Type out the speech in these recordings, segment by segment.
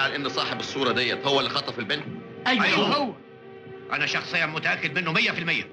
على ان صاحب الصوره ديت هو اللي خطف البنت ايوه, أيوه. هو انا شخصيا متاكد منه 100%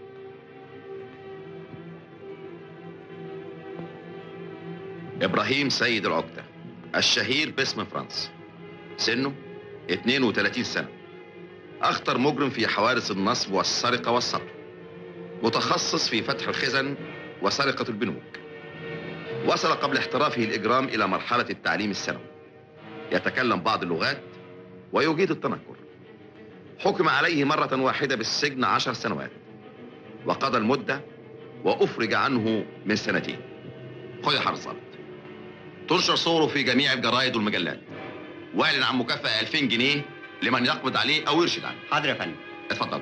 ابراهيم سيد العقده الشهير باسم فرانس سنه 32 سنه اخطر مجرم في حوادث النصب والسرقه والسطو متخصص في فتح الخزن وسرقه البنوك وصل قبل احترافه الاجرام الى مرحله التعليم الثانوي يتكلم بعض اللغات ويجيد التنكر حكم عليه مرة واحدة بالسجن عشر سنوات وقضى المدة وأفرج عنه من سنتين خذ يا حرصات تنشر صوره في جميع الجرائد والمجلات واعلن عن مكافأة 2000 جنيه لمن يقبض عليه أو يرشد عنه حاضر يا فندم اتفضل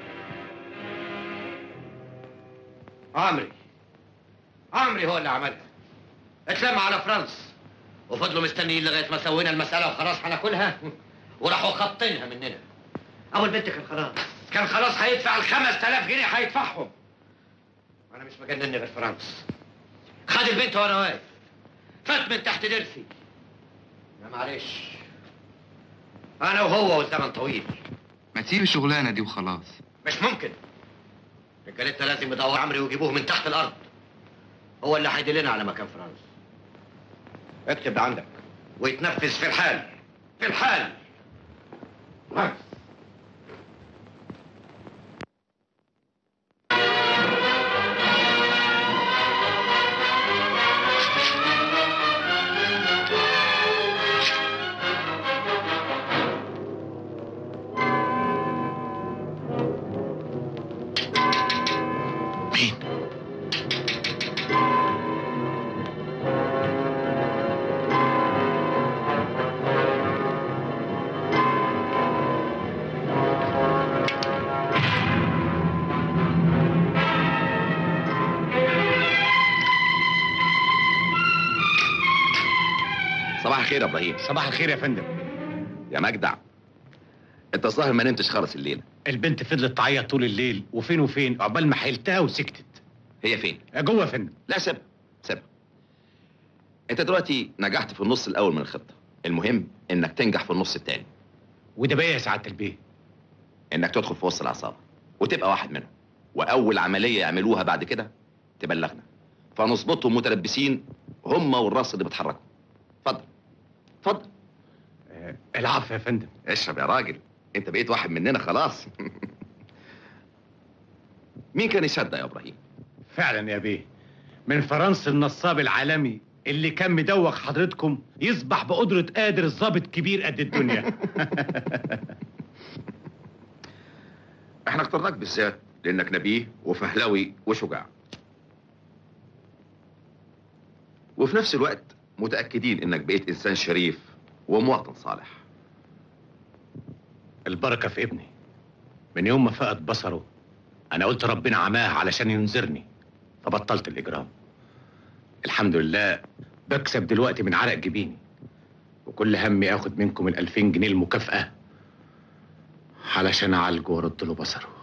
عمري عمري هو اللي عملها اتلم على فرنسا وفضلوا مستنيين لغايه ما سوينا المساله وخلاص هناكلها وراحوا خابطينها مننا ابو البنت كان خلاص كان خلاص هيدفع ال 5000 جنيه هيدفعهم انا مش مجنني غير فرنسا خد البنت وانا واقف فات من تحت ضرسي لا معلش انا وهو والزمن طويل ما تسيب الشغلانه دي وخلاص مش ممكن رجالتنا لازم يدوروا عمري ويجيبوه من تحت الارض هو اللي هيدلنا على مكان فرنسا اكتب ده عندك ويتنفذ في الحال في الحال فرنسا. مين صباح الخير يا إبراهيم صباح الخير يا فندم يا مجدع أنت الظاهر ما نمتش خالص الليلة البنت فضلت تعيط طول الليل وفين وفين عقبال ما حيلتها وسكتت هي فين؟ جوه يا فندم لا سيبها سيبها أنت دلوقتي نجحت في النص الأول من الخطة المهم إنك تنجح في النص الثاني وده بقى يا سعاده البيه انك تدخل في وسط العصابه وتبقى واحد منهم واول عمليه يعملوها بعد كده تبلغنا فنظبطهم متلبسين هم والراس اللي بيتحركوا اتفضل اتفضل آه، العفو يا فندم اشرب يا راجل انت بقيت واحد مننا خلاص مين كان يصدق يا ابراهيم فعلا يا بيه من فرنسا النصاب العالمي اللي كان مدوخ حضرتكم يصبح بقدرة قادر الضابط كبير قد الدنيا احنا اخترناك بالذات لانك نبيه وفهلوي وشجاع وفي نفس الوقت متاكدين انك بقيت انسان شريف ومواطن صالح البركة في ابني من يوم ما فقد بصره أنا قلت ربنا عماه علشان ينذرني فبطلت الإجرام الحمد لله بكسب دلوقتي من عرق جبيني وكل همي آخد منكم الألفين جنيه المكافأة علشان أعالجه وأرد له بصره